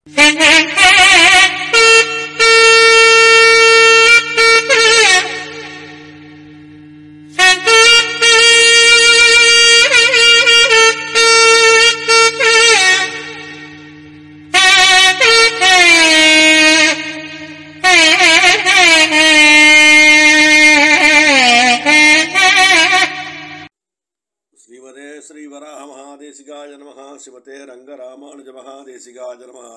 ஸ்ரீமதே ஸ்ரீவராக மகாதேசிகாய நமः ஸ்ரீமதே ரங்கராமானுஜ மகாதேசிகாய நமः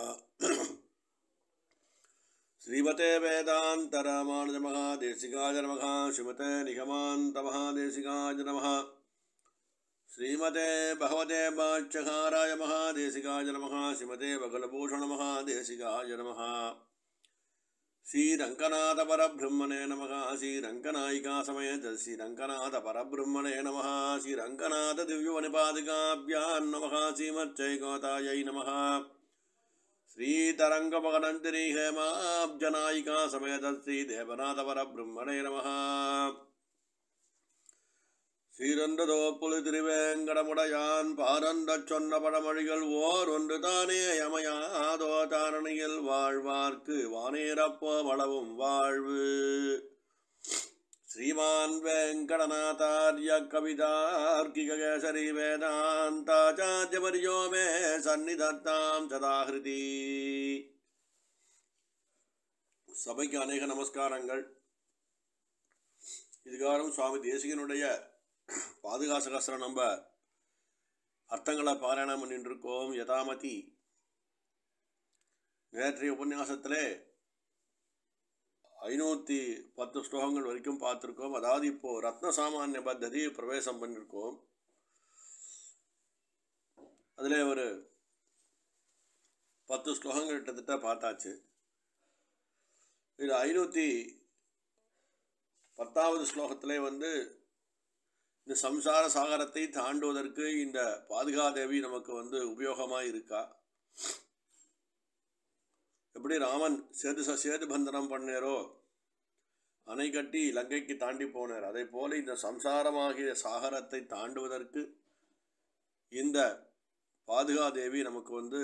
ஸ்ரீமதே வேதாந்த ராமானுஜ மகாதேசிகாய நமः ஸ்ரீமதே நிகமாந்த மகாதேசிகாய நமः ஸ்ரீமதே பகவதே பாட்சகாராய மகாதேசிகாய நமः ஸ்ரீமதே பகலபூஷண மகாதேசிகாய நமः ஸ்ரீரங்கநாத பரபிரம்மணே நமः ஸ்ரீரங்கநாயிகா சமேத ஸ்ரீரங்கநாத பரபிரம்மணே நமः ஸ்ரீரங்கநாத திவ்யவனிபாதிகாபியான் நமः ஸ்ரீமச்சைகோதாயை நமः ஸ்ரீதரங்கமகனந்திரி ஹேமாப்ஜநாயிகா சமேத ஸ்ரீதேவநாத பரபிரம்மணே நமः சீரந்ததோப்புலு திருவேங்கடமுடையான் பாரந்தச் சொன்ன படமொழிகள் ஓர் ஒன்று தானே யமயாதோ தாரணியில் வாழ்வார்க்கு வானேரப்போ வளவும் வாழ்வு ஸ்ரீமான் வெங்கடநாதாரிய கவிதார்க்கிகேசரி வேதாந்தாச்சாரியவரியோ மே சந்நிதத்தாம் சதாகிருதி சபைக்கு அநேக நமஸ்காரங்கள் இதுகாரம் சுவாமி தேசிகனுடைய பாதுகாசகஸ்திரம் நம்ம அர்த்தங்களை பாராயணம் பண்ணிட்டு இருக்கோம் யதாமதி நேற்றைய உபன்யாசத்திலே ஐநூற்றி பத்து ஸ்லோகங்கள் வரைக்கும் பார்த்துருக்கோம் அதாவது இப்போ ரத்ன சாமானிய பத்ததி பிரவேசம் பண்ணியிருக்கோம் அதில் ஒரு பத்து ஸ்லோகங்கள் கிட்டத்தட்ட பார்த்தாச்சு இது ஐநூற்றி பத்தாவது ஸ்லோகத்திலே வந்து இந்த சம்சார சாகரத்தை தாண்டுவதற்கு இந்த பாதுகாதேவி நமக்கு வந்து உபயோகமாக இருக்கா எப்படி ராமன் சேது ச- சேது பந்தனம் பண்ணேரோ அணை கட்டி இலங்கைக்கு தாண்டி போனார் அதே போல இந்த சம்சாரமாகிய சாகரத்தை தாண்டுவதற்கு இந்த பாதுகாதேவி நமக்கு வந்து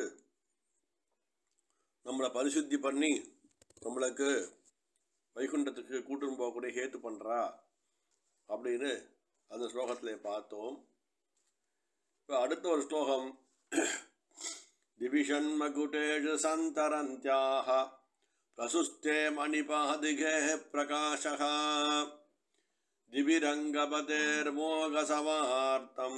நம்மளை பரிசுத்தி பண்ணி நம்மளுக்கு வைகுண்டத்துக்கு கூட்டுன்னு போகக்கூடிய ஹேத்து பண்ணுறா அப்படின்னு அந்த ஸ்லோகத்தில் பார்த்தோம் இப்போ அடுத்த ஒரு ஸ்லோகம் திவிஷன்மகுட்டேஷு சந்தரந்தியாக பிரசுஸ்தே மணிபாதிகே பிரகாஷः திவிரங்கபதேர்மோகசவார்த்தம்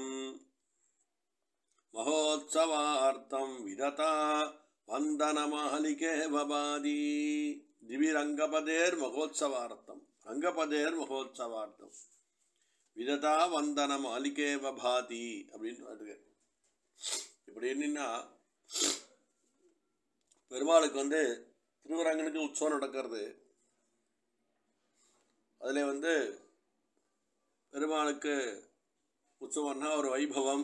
மகோத்சவார்த்தம் விததா வந்தனமாலிகே பபாதி திவிரங்கபதேர் மகோத்சவார்த்தம் ரங்கபதேர் மகோத்சவார்த்தம் விததா வந்தனம் அலிகே பபாதி அப்படின்னு வருது இப்படி என்னன்னா பெருமாளுக்கு வந்து திருவரங்கனுக்கு உற்சவம் நடக்கிறது அதில் வந்து பெருமாளுக்கு உற்சவம்னா ஒரு வைபவம்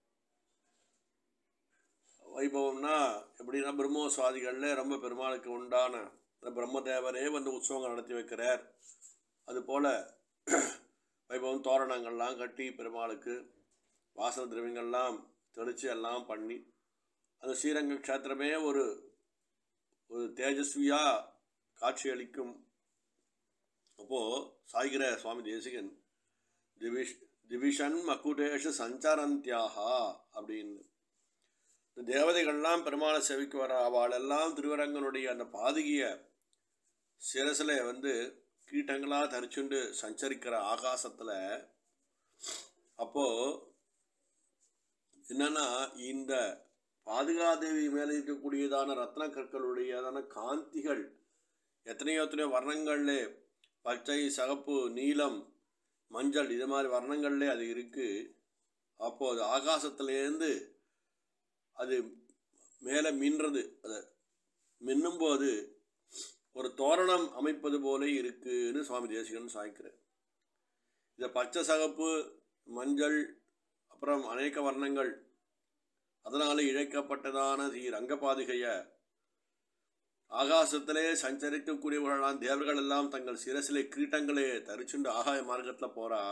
வைபவம்னா எப்படின்னா பிரம்மோஸ்வாதிகளில் ரொம்ப பெருமாளுக்கு உண்டான இந்த பிரம்மதேவரே வந்து உற்சவங்கள் நடத்தி வைக்கிறார் அதுபோல் வைபவம் தோரணங்கள்லாம் கட்டி பெருமாளுக்கு வாசன திரவியங்கள்லாம் தெளித்து எல்லாம் பண்ணி அந்த ஸ்ரீரங்க க்ஷேத்திரமே ஒரு ஒரு தேஜஸ்வியாக காட்சியளிக்கும் அப்போது சாய்கிற சுவாமி தேசிகன் திவிஷ் திவிஷன் மக்குடேஷ சஞ்சரந்தியாகா அப்படின்னு இந்த தேவதைகள்லாம் பெருமாளை செவிக்கு வர அவளெல்லாம் திருவரங்கனுடைய அந்த பாதகிய சிரசில் வந்து கீட்டங்களாக தரிச்சுண்டு சஞ்சரிக்கிற ஆகாசத்தில் அப்போது என்னன்னா இந்த பாதுகாதேவி மேலே இருக்கக்கூடியதான ரத்ன கற்களுடையதான காந்திகள் எத்தனையோ எத்தனையோ வர்ணங்கள்ல பச்சை சகப்பு நீலம் மஞ்சள் இது மாதிரி வர்ணங்கள்ல அது இருக்குது அப்போது ஆகாசத்துலேருந்து அது மேலே மின்றது அது மின்னும்போது ஒரு தோரணம் அமைப்பது போல இருக்குன்னு சுவாமி தேசிகன் சாய்க்கிறார் இந்த பச்சை சகப்பு மஞ்சள் அப்புறம் அநேக வர்ணங்கள் அதனால் இழைக்கப்பட்டதான ஸ்ரீ ரங்கபாதிகைய ஆகாசத்திலே சஞ்சரிக்கக்கூடியவர்களான தேவர்கள் எல்லாம் தங்கள் சிரசிலே கிரீட்டங்களே தரிச்சுண்டு ஆகாய மார்க்கத்தில் போறா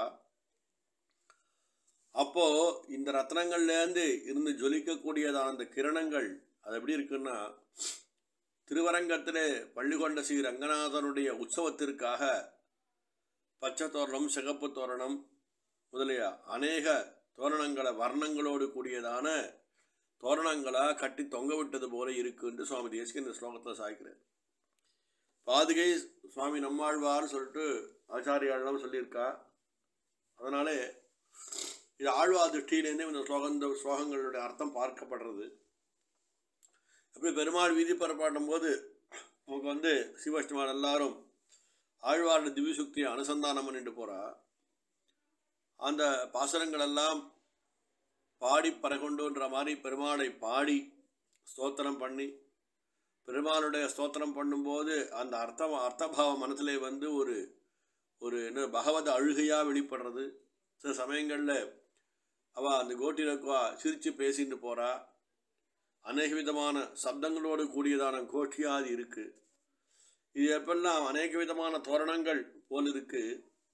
அப்போ இந்த ரத்னங்கள்லேருந்து இருந்து ஜொலிக்கக்கூடியதான அந்த கிரணங்கள் அது எப்படி இருக்குன்னா திருவரங்கத்திலே பள்ளிகொண்ட ஸ்ரீ ரங்கநாதனுடைய உற்சவத்திற்காக பச்சை தோரணம் சிகப்பு தோரணம் முதலிய அநேக தோரணங்களை வர்ணங்களோடு கூடியதான தோரணங்களாக கட்டி தொங்க விட்டது போல இருக்கு என்று சுவாமி தேசிக இந்த ஸ்லோகத்தில் சாய்க்கிறார் பாதுகை சுவாமி நம்மாழ்வார்னு சொல்லிட்டு ஆச்சாரியாள்லாம் சொல்லியிருக்கா அதனாலே இது ஆழ்வா திருஷ்டியிலேருந்தே இந்த ஸ்லோகம் இந்த ஸ்லோகங்களுடைய அர்த்தம் பார்க்கப்படுறது அப்படி பெருமாள் வீதி பரப்பாட்டும் போது நமக்கு வந்து சிவஷ்டிமார் எல்லாரும் ஆழ்வாருடைய திவ்யசுக்தியை அனுசந்தானம் பண்ணிட்டு போகிறா அந்த பாசனங்கள் எல்லாம் பாடி பரகொண்டுன்ற மாதிரி பெருமாளை பாடி ஸ்தோத்திரம் பண்ணி பெருமாளுடைய ஸ்தோத்திரம் பண்ணும்போது அந்த அர்த்தம் அர்த்தபாவம் மனத்திலே வந்து ஒரு ஒரு என்ன பகவத அழுகையாக வெளிப்படுறது சில சமயங்களில் அவள் அந்த கோட்டிலக்குவா சிரித்து பேசிட்டு போகிறா அநேக விதமான சப்தங்களோடு கூடியதான கோஷ்டியாக அது இருக்குது இது எப்பெல்லாம் அநேக விதமான தோரணங்கள் போல் இருக்கு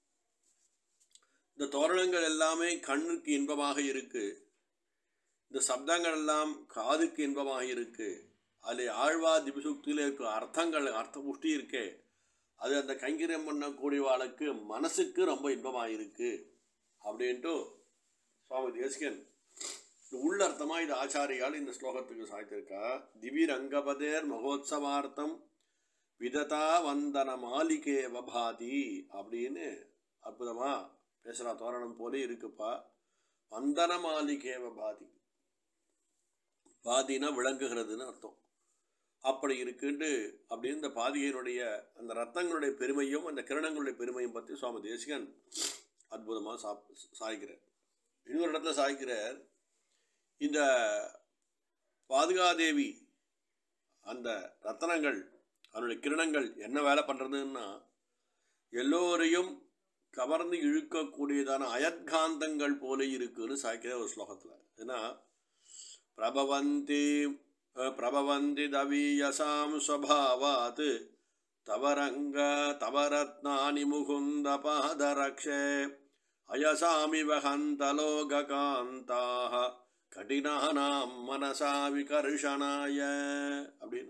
இந்த தோரணங்கள் எல்லாமே கண்ணுக்கு இன்பமாக இருக்கு இந்த சப்தங்கள் எல்லாம் காதுக்கு இன்பமாக இருக்கு அதில் ஆழ்வா திபிசுக்தியில் இருக்க அர்த்தங்கள் அர்த்த புஷ்டி இருக்கே அது அந்த கைங்கரியம் பண்ணக்கூடியவாளுக்கு மனசுக்கு ரொம்ப இன்பமாக இருக்கு அப்படின்ட்டு சுவாமி தேசிகன் உள்ளர்த்தமாக இது ஆச்சாரியால் இந்த ஸ்லோகத்துக்கு சாய்த்திருக்கா திவிர் அங்கபதேர் மகோத்சவார்த்தம் விததா வந்தன மாளிகே வபாதி அப்படின்னு அற்புதமாக பேசுகிறா தோரணம் போலே இருக்குப்பா வந்தன மாளிகே வபாதி பாதினா விளங்குகிறதுன்னு அர்த்தம் அப்படி இருக்குன்னு அப்படின்னு இந்த பாதிகையினுடைய அந்த ரத்தங்களுடைய பெருமையும் அந்த கிரணங்களுடைய பெருமையும் பற்றி சுவாமி தேசிகன் அற்புதமாக சா சாய்க்கிறார் இன்னொரு இடத்துல சாய்க்கிறார் இந்த பாதுகாதேவி அந்த ரத்தனங்கள் அதனுடைய கிரணங்கள் என்ன வேலை பண்ணுறதுன்னா எல்லோரையும் கவர்ந்து இழுக்கக்கூடியதான அயத்காந்தங்கள் போல இருக்குன்னு சாய்க்கிற ஒரு ஸ்லோகத்தில் ஏன்னா பிரபவந்தி பிரபவந்தி தவீயசாம் ஸ்வபாவாத் தவரங்க தவரத்னானி முகுந்த பாதரக்ஷே அயசாமிவ ஹந்தலோகாந்தாக கடினானாம் மனசா விகர்ஷனாய அப்படின்னு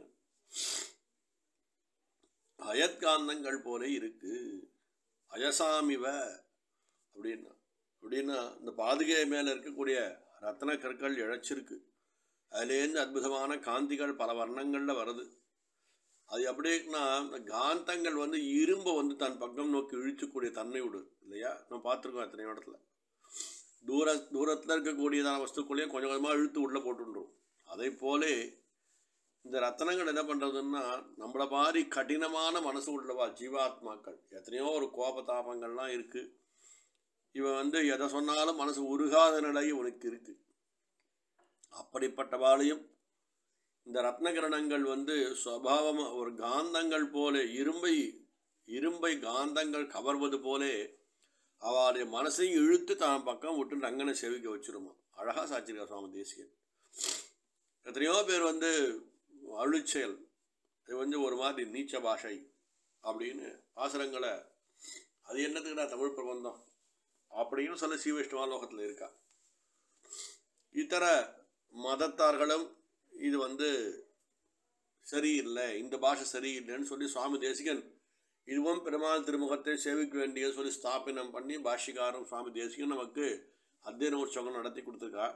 அயத்காந்தங்கள் போல இருக்கு அயசாமிவ அப்படின்னா அப்படின்னா இந்த பாதுகை மேலே இருக்கக்கூடிய ரத்ன கற்கள் இழைச்சிருக்கு அதுலேருந்து அற்புதமான காந்திகள் பல வர்ணங்களில் வருது அது எப்படின்னா இந்த காந்தங்கள் வந்து இரும்பை வந்து தன் பக்கம் நோக்கி இழுத்துக்கூடிய தன்மை விடு இல்லையா நம்ம பார்த்துருக்கோம் எத்தனையோ இடத்துல தூர தூரத்தில் இருக்கக்கூடியதான வஸ்துக்களையும் கொஞ்சம் கொஞ்சமாக இழுத்து உள்ளே போட்டுன்றோம் அதே போலே இந்த ரத்தனங்கள் என்ன பண்ணுறதுன்னா நம்மளை மாதிரி கடினமான மனசு உள்ளவா ஜீவாத்மாக்கள் எத்தனையோ ஒரு கோபதாபங்கள்லாம் இருக்குது இவன் வந்து எதை சொன்னாலும் மனசு உருகாத நிலை உனக்கு இருக்குது அப்படிப்பட்டவாளையும் இந்த ரத்னகிரணங்கள் வந்து சுவாவமாக ஒரு காந்தங்கள் போல இரும்பை இரும்பை காந்தங்கள் கவர்வது போலே அவளுடைய மனசையும் இழுத்து தான் பக்கம் விட்டு ரங்கனை செவிக்க வச்சிருமா அழகாக சாச்சிருக்கா சுவாமி தேசியன் எத்தனையோ பேர் வந்து அழுச்செயல் இது வந்து ஒரு மாதிரி நீச்ச பாஷை அப்படின்னு ஆசிரங்களை அது என்னத்துக்குடா தமிழ் பிரபந்தம் அப்படின்னு சொல்ல சீவைஷ்ணவா லோகத்தில் இருக்கா இத்தர மதத்தார்களும் இது வந்து சரியில்லை இந்த பாஷை சரியில்லைன்னு சொல்லி சுவாமி தேசிகன் இதுவும் பெருமாள் திருமுகத்தை சேவிக்க வேண்டிய சொல்லி ஸ்தாபனம் பண்ணி பாஷிகாரம் சுவாமி தேசிகன் நமக்கு அத்தியன உற்சவம் நடத்தி கொடுத்துருக்கா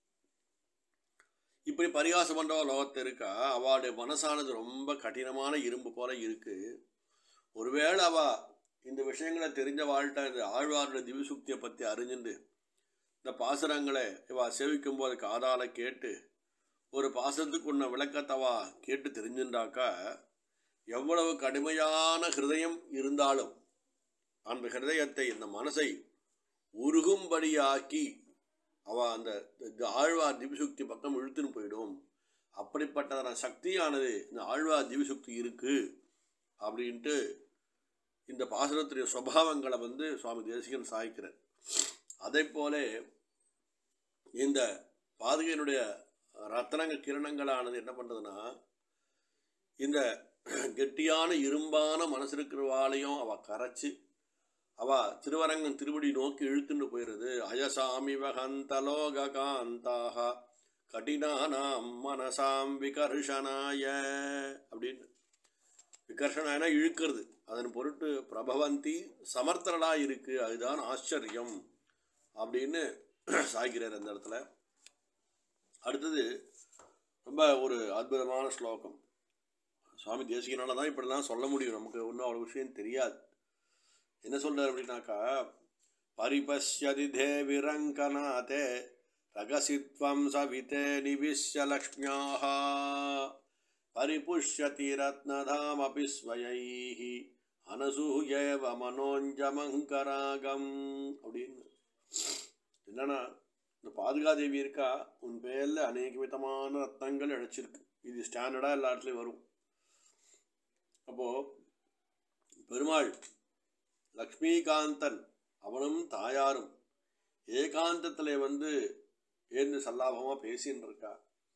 இப்படி பரிகாசம் பண்ணுறவ லோகத்தில் இருக்கா அவளுடைய மனசானது ரொம்ப கடினமான இரும்பு போல இருக்கு ஒருவேளை அவ இந்த விஷயங்களை தெரிஞ்ச வாழ்கிட்ட இந்த ஆழ்வாருடைய திவ்யசுக்தியை பற்றி அறிஞ்சுண்டு இந்த பாசுரங்களை இவா சேவிக்கும் போது காதால கேட்டு ஒரு பாசத்துக்கு உன்ன விளக்கத்தவா கேட்டு தெரிஞ்சுட்டாக்கா எவ்வளவு கடுமையான ஹிருதயம் இருந்தாலும் அந்த ஹிருதயத்தை இந்த மனசை உருகும்படியாக்கி அவ அந்த ஆழ்வார் திவ்யசுக்தி பக்கம் இழுத்துன்னு போயிடும் அப்படிப்பட்டதான சக்தியானது இந்த ஆழ்வார் திவ்யசுக்தி இருக்கு அப்படின்ட்டு இந்த பாசுரத்துடைய சுவாவங்களை வந்து சுவாமி தேசிகன் சாய்க்கிறார் அதே போல இந்த பாதுகையினுடைய ரத்தனங்க கிரணங்களானது என்ன பண்ணுறதுன்னா இந்த கெட்டியான இரும்பான மனசு இருக்கிறவாளையும் அவள் கரைச்சி அவள் திருவரங்கன் திருவடி நோக்கி இழுத்துட்டு போயிடுது அயசாமி வகந்தலோகாந்தாக கடினானாம் மனசாம் விகர்ஷனாய அப்படின்னு விகர்ஷனாயனா இழுக்கிறது அதன் பொருட்டு பிரபவந்தி சமர்த்தர்களாக இருக்கு அதுதான் ஆச்சரியம் அப்படின்னு சாய்கிறார் அந்த இடத்துல அடுத்தது ரொம்ப ஒரு அற்புதமான ஸ்லோகம் சுவாமி தேசிகனால தான் இப்படிலாம் சொல்ல முடியும் நமக்கு ஒன்றும் அவ்வளோ விஷயம் தெரியாது என்ன சொல்றார் அப்படின்னாக்கா பரிபஷ்யதி தேவிரங்கநாதே ரகசித்வம் சவிதே நிவிஷ்ய லக்ஷ்மியாக பரிபுஷ்யதி ரத்னதாமபி ஸ்வயைः அனசூயேவ மனோஞ்சமங்கராகம் அப்படின்னு என்னன்னா இந்த பாதுகாதேவி இருக்கா உன் பேரில் அநேக விதமான ரத்னங்கள் இழைச்சிருக்கு இது ஸ்டாண்டர்டாக எல்லா இடத்துலையும் வரும் அப்போது பெருமாள் லக்ஷ்மிகாந்தன் அவனும் தாயாரும் ஏகாந்தத்தில் வந்து ஏந்து சல்லாபமாக பேசின்னு இருக்கா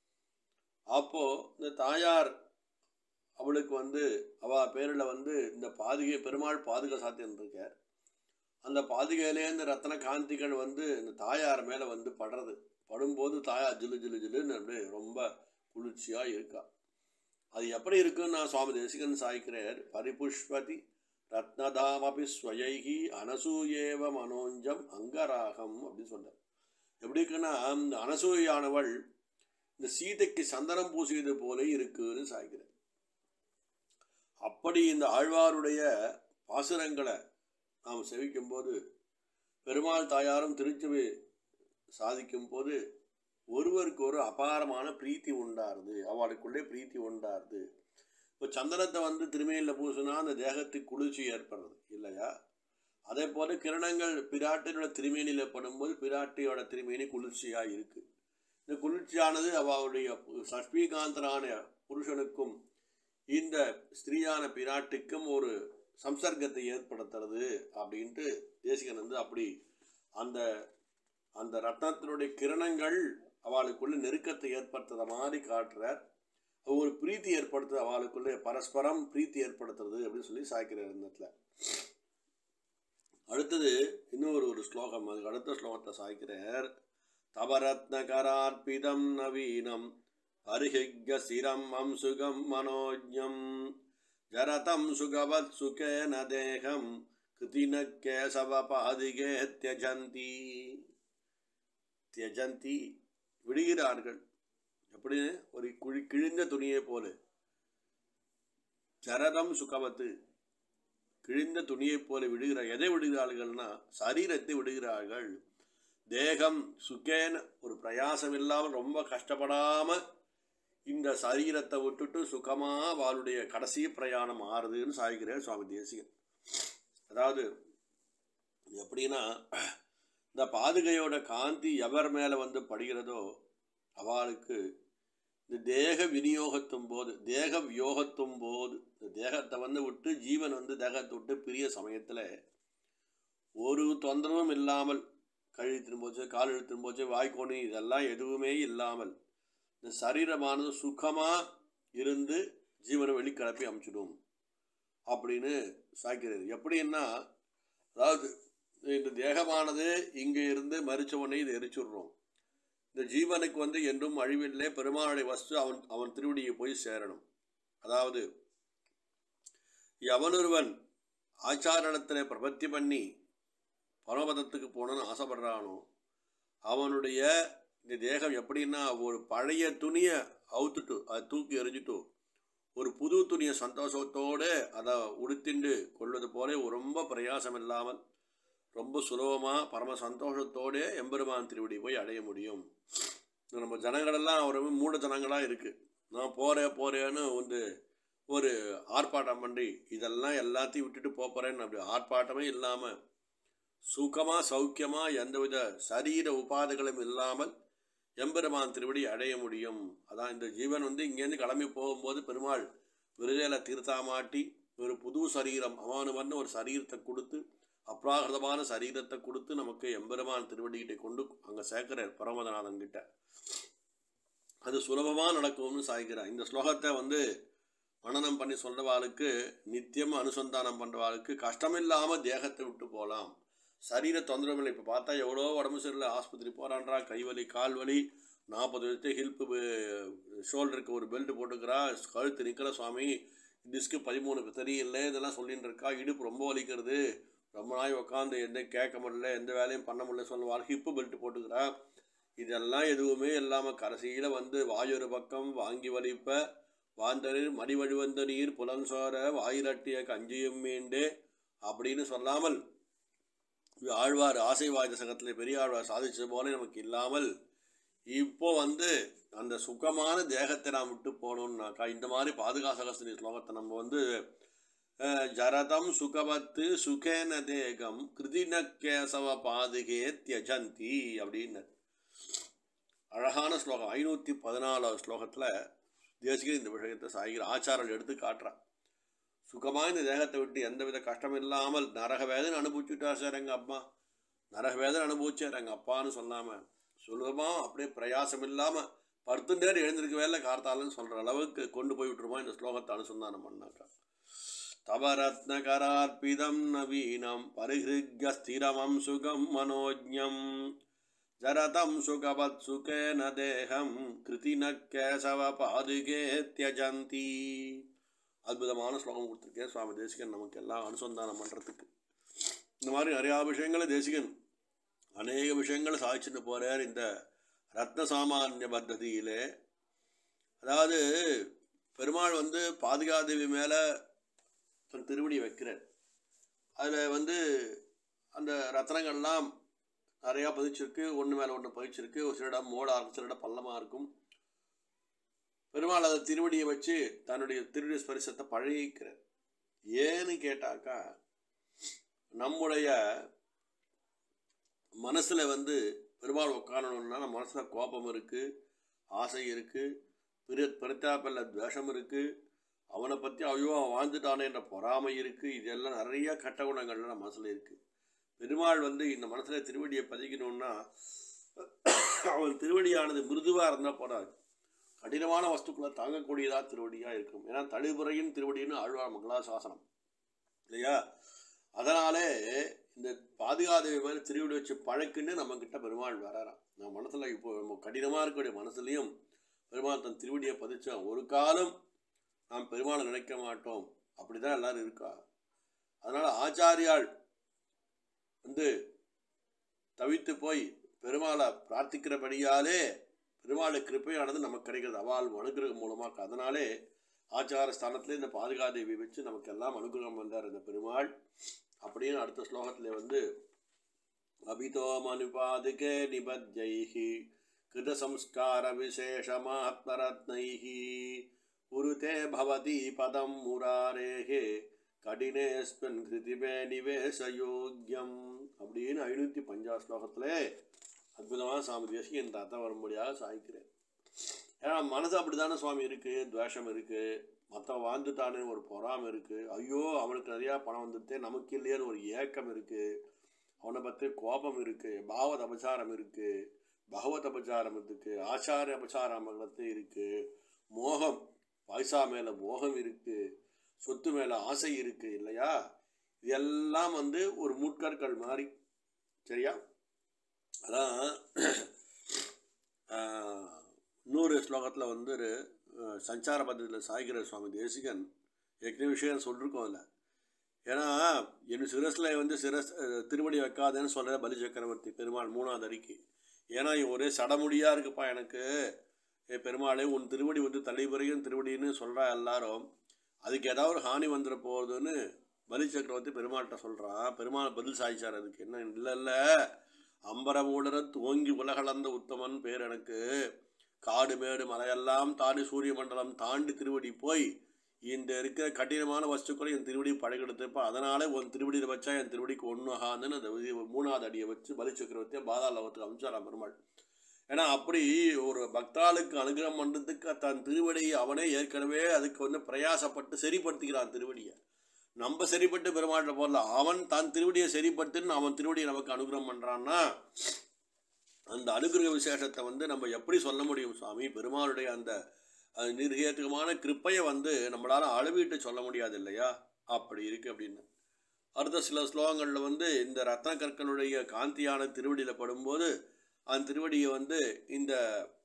அப்போது இந்த தாயார் அவளுக்கு வந்து அவ பேரில் வந்து இந்த பாதுகை பெருமாள் பாதுகை சாத்தின்னு இருக்கார் அந்த பாதுகையிலேருந்து ரத்ன காந்திகள் வந்து இந்த தாயார் மேலே வந்து படுறது படும்போது தாயார் ஜிலு ஜிலு ஜிலுன்னு அப்படியே ரொம்ப குளிர்ச்சியாக இருக்கா அது எப்படி இருக்குன்னு நான் சுவாமி தேசிகன் சாய்க்கிறார் பரிபுஷ்பதி ரத்னதாமபி ஸ்வயைகி அனசூயேவ மனோஞ்சம் அங்கராகம் அப்படின்னு சொன்னார் எப்படி இருக்குன்னா இந்த அனசூயானவள் இந்த சீதைக்கு சந்தனம் பூசியது போல இருக்குன்னு சாய்க்கிறார் அப்படி இந்த ஆழ்வாருடைய பாசுரங்களை நாம் செவிக்கும்போது பெருமாள் தாயாரும் திருச்சுவை சாதிக்கும் போது ஒருவருக்கு ஒரு அபாரமான பிரீத்தி உண்டாருது அவளுக்குள்ளே பிரீத்தி உண்டாருது இப்போ சந்தனத்தை வந்து திருமையில் பூசினா அந்த தேகத்துக்கு குளிர்ச்சி ஏற்படுறது இல்லையா அதே போல கிரணங்கள் பிராட்டினோட திருமேனியில் படும்போது பிராட்டியோட திருமேனி குளிர்ச்சியாக இருக்குது இந்த குளிர்ச்சியானது அவளுடைய சஷ்மிகாந்தரான புருஷனுக்கும் இந்த ஸ்திரீயான பிராட்டிக்கும் ஒரு சம்சர்க்கத்தை ஏற்படுத்துறது அப்படின்ட்டு தேசிகன் வந்து அப்படி அந்த அந்த ரத்னத்தினுடைய கிரணங்கள் அவளுக்குள்ள நெருக்கத்தை ஏற்படுத்துற மாதிரி காட்டுறார் ஒரு பிரீத்தி ஏற்படுத்துறது அவளுக்குள்ளே பரஸ்பரம் பிரீத்தி ஏற்படுத்துறது அப்படின்னு சொல்லி சாய்க்கிறார் இந்த இடத்துல அடுத்தது இன்னொரு ஒரு ஸ்லோகம் அதுக்கு அடுத்த ஸ்லோகத்தை சாய்க்கிறார் தவரத்னகரார்ப்பிதம் நவீனம் பரிஹிக்ய சிரம் அம்சுகம் மனோஜம் ஜரதம் சுகவத் சுகேன தேகம் கிருதின கேசவ பாதிகே தியஜந்தி தியஜந்தி விடுகிறார்கள் எப்படி ஒரு குழி கிழிந்த துணியை போல ஜரதம் சுகவத்து கிழிந்த துணியைப் போல விடுகிறார் எதை விடுகிறார்கள்னா சரீரத்தை விடுகிறார்கள் தேகம் சுகேன ஒரு பிரயாசம் இல்லாமல் ரொம்ப கஷ்டப்படாமல் இந்த சரீரத்தை விட்டுட்டு சுகமாக அவளுடைய கடைசி பிரயாணம் ஆறுதுன்னு சாய்கிறார் சுவாமி தேசிகன் அதாவது எப்படின்னா இந்த பாதுகையோட காந்தி எவர் மேலே வந்து படுகிறதோ அவளுக்கு இந்த தேக விநியோகத்தும் போது தேக வியோகத்தும் போது இந்த தேகத்தை வந்து விட்டு ஜீவன் வந்து தேகத்தை விட்டு பிரிய சமயத்தில் ஒரு தொந்தரவும் இல்லாமல் கழி போச்சு கால் இழுத்துன்னு போச்சு வாய்க்கோணி இதெல்லாம் எதுவுமே இல்லாமல் இந்த சரீரமானது சுகமாக இருந்து ஜீவனை வெளிக்கிளப்பி அமுச்சிடும் அப்படின்னு சாய்க்கிறது எப்படின்னா அதாவது இந்த தேகமானது இங்கே இருந்து மறிச்ச உடனே இதை எரிச்சுடுறோம் இந்த ஜீவனுக்கு வந்து என்றும் அழிவில்லை பெருமாளுடைய வஸ்து அவன் அவன் திருவடியை போய் சேரணும் அதாவது எவனொருவன் ஆச்சாரணத்தில் பிரபத்தி பண்ணி பரமபதத்துக்கு போகணும்னு ஆசைப்படுறானோ அவனுடைய இந்த தேகம் எப்படின்னா ஒரு பழைய துணியை அவுத்துட்டு அதை தூக்கி எறிஞ்சிட்டு ஒரு புது துணியை சந்தோஷத்தோடு அதை உடுத்திண்டு கொள்வது போல ரொம்ப பிரயாசம் இல்லாமல் ரொம்ப சுலபமாக பரம சந்தோஷத்தோடு எம்பெருமான் திருவடி போய் அடைய முடியும் நம்ம ஜனங்களெல்லாம் ஒரு மூட ஜனங்களாக இருக்குது நான் போகிறேன் போகிறேன்னு வந்து ஒரு ஆர்ப்பாட்டம் பண்ணி இதெல்லாம் எல்லாத்தையும் விட்டுட்டு போகிறேன்னு அப்படி ஆர்ப்பாட்டமே இல்லாமல் சுகமாக சௌக்கியமாக எந்தவித சரீர உபாதைகளும் இல்லாமல் எம்பெருமான் திருவடி அடைய முடியும் அதான் இந்த ஜீவன் வந்து இங்கேருந்து கிளம்பி போகும்போது பெருமாள் விருதையில தீர்த்தாமாட்டி ஒரு புது சரீரம் அவனுவன்னு ஒரு சரீரத்தை கொடுத்து அப்ராகிருதமான சரீரத்தை கொடுத்து நமக்கு எம்பெருமான் திருவடிகிட்ட கொண்டு அங்கே சேர்க்கிறார் பரமதநாதன் கிட்ட அது சுலபமாக நடக்கும்னு சாய்க்கிறார் இந்த ஸ்லோகத்தை வந்து மனனம் பண்ணி சொல்கிறவாளுக்கு நித்தியம் அனுசந்தானம் பண்ணுறவாளுக்கு கஷ்டமில்லாமல் தேகத்தை விட்டு போகலாம் சரீர தொந்தரவுகள் இப்போ பார்த்தா எவ்வளோ உடம்பு சரியில்லை ஆஸ்பத்திரி போகிறான்றா கைவலி கால் வலி நாற்பது வயசு ஹில்ப்பு ஷோல்டருக்கு ஒரு பெல்ட் போட்டுக்கிறா கழுத்து நிற்கிற சுவாமி டிஸ்க்கு பதிமூணு சரியில்லை இதெல்லாம் சொல்லிட்டு இருக்கா இடுப்பு ரொம்ப வலிக்கிறது ரொம்ப நாள் உட்காந்து எந்த கேட்க முடியல எந்த வேலையும் பண்ண முடியல சொல்லுவாள் ஹிப்பு பெல்ட் போட்டுக்கிறா இதெல்லாம் எதுவுமே இல்லாமல் கடைசியில் வந்து வாயொரு பக்கம் வாங்கி வலிப்ப வாந்தரில் மடி வழிவந்த நீர் புலன்சோர வாயிரட்டிய கஞ்சியும் மீண்டு அப்படின்னு சொல்லாமல் ஆழ்வார் ஆசை வாய்ந்த சங்கத்தில் பெரிய ஆழ்வார் சாதிச்சது போல நமக்கு இல்லாமல் இப்போ வந்து அந்த சுகமான தேகத்தை நாம் விட்டு போகணும்னாக்கா இந்த மாதிரி பாதுகாசகஸ்திரி ஸ்லோகத்தை நம்ம வந்து அஹ், ஜரதம் சுகவத்து சுகேன தேகம் கிருதின கேசவ பாதுகே தியஜந்தி அப்படின்னு அழகான ஸ்லோகம் ஐநூற்றி பதினாலாவது ஸ்லோகத்தில் தேசிகர் இந்த விஷயத்தை சாகிற ஆச்சாரல் எடுத்து காட்டுறான் சுகமாக இந்த தேகத்தை விட்டு எந்தவித கஷ்டம் இல்லாமல் நரக வேதனை அனுபவிச்சுட்டார் சார் எங்கள் அப்பா நரக வேதனை அனுபவிச்சார் எங்கள் அப்பான்னு சொல்லாமல் சுலபமாக அப்படியே பிரயாசம் இல்லாமல் பத்து நேரம் எழுந்திருக்க வேலை கார்த்தாலன்னு சொல்கிற அளவுக்கு கொண்டு போய் விட்டுருமா இந்த ஸ்லோகத்தை அனுசந்தானம் பண்ணாக்கா தவரத்னகரார்ப்பிதம் நவீனம் பரிஹிருக்ய ஸ்திரமம் சுகம் மனோஜம் ஜரதம் சுகவத் சுகேன தேகம் கிருதின கேசவ பாதுகே தியஜந்தி அற்புதமான ஸ்லோகம் கொடுத்துருக்கேன் சுவாமி தேசிகன் நமக்கு எல்லாம் அனுசந்தானம் பண்ணுறதுக்கு இந்த மாதிரி நிறையா விஷயங்களை தேசிகன் அநேக விஷயங்களை சாதிச்சுட்டு போகிறார் இந்த ரத்ன சாமானிய பத்ததியிலே அதாவது பெருமாள் வந்து பாதுகாதேவி மேலே தன் திருவடி வைக்கிறார் அதில் வந்து அந்த ரத்னங்கள்லாம் நிறையா பதிச்சிருக்கு ஒன்று மேலே ஒன்று பதிச்சிருக்கு ஒரு சில இடம் மோடாக இருக்கும் சில இடம் பள்ளமாக இருக்கும் பெருமாள் அதை திருவடியை வச்சு தன்னுடைய திருவடி ஸ்பரிசத்தை பழகிக்கிறார் ஏன்னு கேட்டாக்கா நம்முடைய மனசில் வந்து பெருமாள் உட்காரணும்னா நம்ம மனசில் கோபம் இருக்குது ஆசை இருக்குது பிற பிரத்தாப்பில் துவேஷம் இருக்குது அவனை பற்றி ஐயோ அவன் வாழ்ந்துட்டானே என்ற பொறாமை இருக்குது இதெல்லாம் நிறைய கெட்ட குணங்கள்லாம் நம்ம மனசில் இருக்குது பெருமாள் வந்து இந்த மனசில் திருவடியை பதிக்கணும்னா அவன் திருவடியானது மிருதுவாக இருந்தால் போடாது கடினமான வஸ்துக்களை தாங்கக்கூடியதாக திருவடியாக இருக்கும் ஏன்னா தழுபுறையின் திருவடின்னு ஆழ்வார் மங்களா சாசனம் இல்லையா அதனாலே இந்த பாதுகாதேவி மாதிரி திருவிடி வச்சு பழக்குன்னு நம்மக்கிட்ட பெருமாள் வராராம் நம்ம மனசில் இப்போ நம்ம கடினமாக இருக்கக்கூடிய மனசுலையும் பெருமாள் தன் திருவடியை பதிச்சான் ஒரு காலம் நாம் பெருமாளை நினைக்க மாட்டோம் அப்படி தான் எல்லாரும் இருக்கா அதனால் ஆச்சாரியாள் வந்து தவித்து போய் பெருமாளை பிரார்த்திக்கிறபடியாலே பெருமாளை கிருப்பையானது நமக்கு கிடைக்கிறது அவால் அனுகிரகம் மூலமாக அதனாலே ஆச்சார ஸ்தானத்தில் இந்த பாதுகாதேவி வச்சு நமக்கு எல்லாம் அனுகிரகம் வந்தார் இந்த பெருமாள் அப்படின்னு அடுத்த ஸ்லோகத்தில் வந்து அபிதோ மனுபாதுகே நிபத்யைஹி கிருத சம்ஸ்கார விசேஷமாத்மரத்னைஹி உருதே பவதி பதம் முராரேஹே கடினேஸ்மின் கிருதிமே நிவேசயோக்கியம் அப்படின்னு ஐநூற்றி பஞ்சா ஸ்லோகத்தில் அற்புதமான சுவாமி தேசி என் தாத்தா வரும்படியாக சாய்க்கிறேன் ஏன்னா மனசு அப்படி தானே சுவாமி இருக்குது துவேஷம் இருக்குது மற்றவன் வாழ்ந்துட்டானே ஒரு பொறாமை இருக்குது ஐயோ அவனுக்கு நிறையா பணம் வந்துட்டே நமக்கு இல்லையேன்னு ஒரு ஏக்கம் இருக்குது அவனை பற்றி கோபம் இருக்குது பாவத் அபச்சாரம் இருக்குது பகவத் அபச்சாரம் இருக்குது ஆச்சார அபச்சாரம் இருக்குது மோகம் பைசா மேலே மோகம் இருக்குது சொத்து மேலே ஆசை இருக்குது இல்லையா இதெல்லாம் வந்து ஒரு முட்கற்கள் மாதிரி சரியா அதான் ஆஹ், இன்னொரு ஸ்லோகத்தில் வந்து ஒரு, அஹ், சஞ்சார பദ്ധதியில் சாய்கிற சுவாமி தேசிகன் ஏற்கனவே விஷயம் சொல்லியிருக்கோம் அதில் ஏன்னா என் சிரஸில் வந்து சிரஸ் அஹ், திருவடி வைக்காதேன்னு சொல்கிற பலி சக்கரவர்த்தி பெருமாள் மூணாவது அறிக்கை ஏன்னா இவன் ஒரே சடமுடியாக இருக்குப்பா எனக்கு ஏ பெருமாளே உன் திருவடி வந்து தலைவரையும் திருவடின்னு சொல்கிறா எல்லாரும் அதுக்கு ஏதாவது ஒரு ஹானி வந்துட போகுதுன்னு பலி சக்கரவர்த்தி பெருமாள்கிட்ட சொல்கிறான் பெருமாள் பதில் சாய்ச்சார் அதுக்கு என்ன இல்லை இல்லை அம்பரமூடர துவங்கி உலகளந்த உத்தமன் பேர் எனக்கு காடு மேடு மலையெல்லாம் தாண்டி சூரிய மண்டலம் தாண்டி திருவடி போய் இந்த இருக்கிற கடினமான வஸ்துக்களை என் திருவடி பழகெடுத்துப்பா அதனாலே உன் திருவடியில் வச்சா என் திருவடிக்கு ஒன்று ஆகாதுன்னு அந்த இது மூணாவது அடியை வச்சு பலி சக்கரவர்த்தியை பாதாள லோகத்துக்கு அமிச்சாராம் பெருமாள் ஏன்னா அப்படி ஒரு பக்தாளுக்கு அனுகிரகம் பண்ணுறதுக்கு தன் திருவடியை அவனே ஏற்கனவே அதுக்கு வந்து பிரயாசப்பட்டு சரிப்படுத்திக்கிறான் திருவடியை நம்ம சரிப்பட்டு பெருமாட்ட போடல அவன் தன் திருவடியை சரிப்பட்டுன்னு அவன் திருவடியை நமக்கு அனுகிரகம் பண்ணுறான்னா அந்த அனுகிரக விசேஷத்தை வந்து நம்ம எப்படி சொல்ல முடியும் சுவாமி பெருமாளுடைய அந்த அஹ், நிர்ஹேத்துகமான கிருப்பையை வந்து நம்மளால் அளவிட்டு சொல்ல முடியாது இல்லையா அப்படி இருக்கு அப்படின்னு அடுத்த சில ஸ்லோகங்களில் வந்து இந்த ரத்ன கற்களுடைய காந்தியான திருவடியில் படும்போது அந்த திருவடியை வந்து இந்த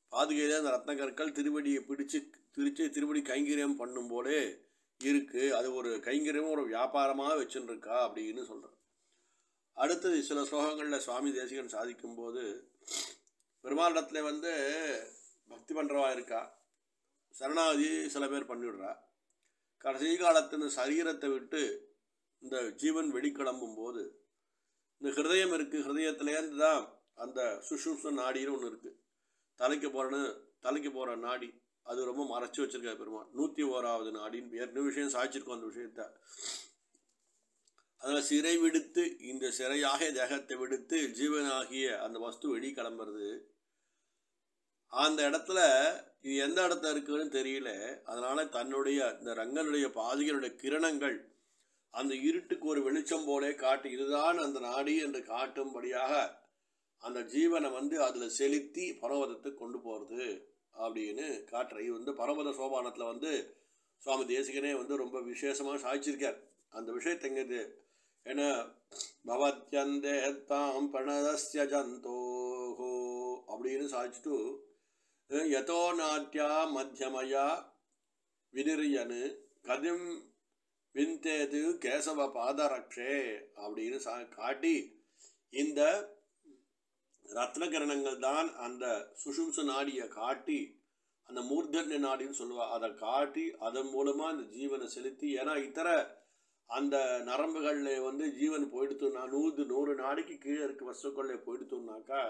பாதுகையிலே அந்த ரத்ன கற்கள் திருவடியை பிடிச்சு திரிச்சு திருவடி கைங்கரியம் பண்ணும் போலே இருக்கு அது ஒரு கைங்கரியமும் ஒரு வியாபாரமாக வச்சுன்னு இருக்கா அப்படின்னு சொல்கிறார் அடுத்தது சில ஸ்லோகங்களில் சுவாமி தேசிகன் சாதிக்கும்போது பெருமாளிடத்துல வந்து பக்தி பண்ணுறவா இருக்கா சரணாகதி சில பேர் பண்ணிவிடுறா கடைசி காலத்து இந்த சரீரத்தை விட்டு இந்த ஜீவன் வெளிக்கிளம்பும் போது இந்த ஹிருதயம் இருக்குது ஹிருதயத்துலேருந்து தான் அந்த சுஷும்ச நாடின்னு ஒன்று இருக்குது தலைக்கு போகிறன்னு தலைக்கு போகிற நாடி அது ரொம்ப மறைச்சி வச்சிருக்காரு பெருமாள் நூற்றி ஓராவது நாடின்னு ஏற்கனவே விஷயம் சாய்ச்சிருக்கோம் அந்த விஷயத்த அதில் சிறை விடுத்து இந்த சிறையாக தேகத்தை விடுத்து ஜீவனாகிய அந்த வஸ்து வெளி கிளம்புறது அந்த இடத்துல இது எந்த இடத்துல இருக்குன்னு தெரியல அதனால தன்னுடைய இந்த ரங்கனுடைய பாதிகளுடைய கிரணங்கள் அந்த இருட்டுக்கு ஒரு வெளிச்சம் போலே காட்டி இதுதான் அந்த நாடி என்று காட்டும்படியாக அந்த ஜீவனை வந்து அதில் செலுத்தி பரவதத்துக்கு கொண்டு போகிறது அப்படின்னு காட்டுற இது வந்து பரமத சோபானத்தில் வந்து சுவாமி தேசிகனே வந்து ரொம்ப விசேஷமாக சாய்ச்சிருக்கார் அந்த விஷயத்தை எங்கது ஏன்னா பவத்யந்தேத்தாம் பிரணதஸ்ய ஜந்தோஹோ அப்படின்னு சாய்ச்சிட்டு யதோ நாட்டியா மத்தியமயா வினிரியனு கதிம் விந்தேது கேசவ பாதரக்ஷே அப்படின்னு சா காட்டி இந்த ரத்னகிரணங்கள் தான் அந்த சுஷும்ச நாடியை காட்டி அந்த மூர்தன்ய நாடின்னு சொல்லுவா அதை காட்டி அதன் மூலமாக அந்த ஜீவனை செலுத்தி ஏன்னா இத்தர அந்த நரம்புகளில் வந்து ஜீவன் போயிடுத்துனா நூறு நூறு நாடிக்கு கீழே இருக்க வஸ்துக்களில் போயிடுத்துனாக்கா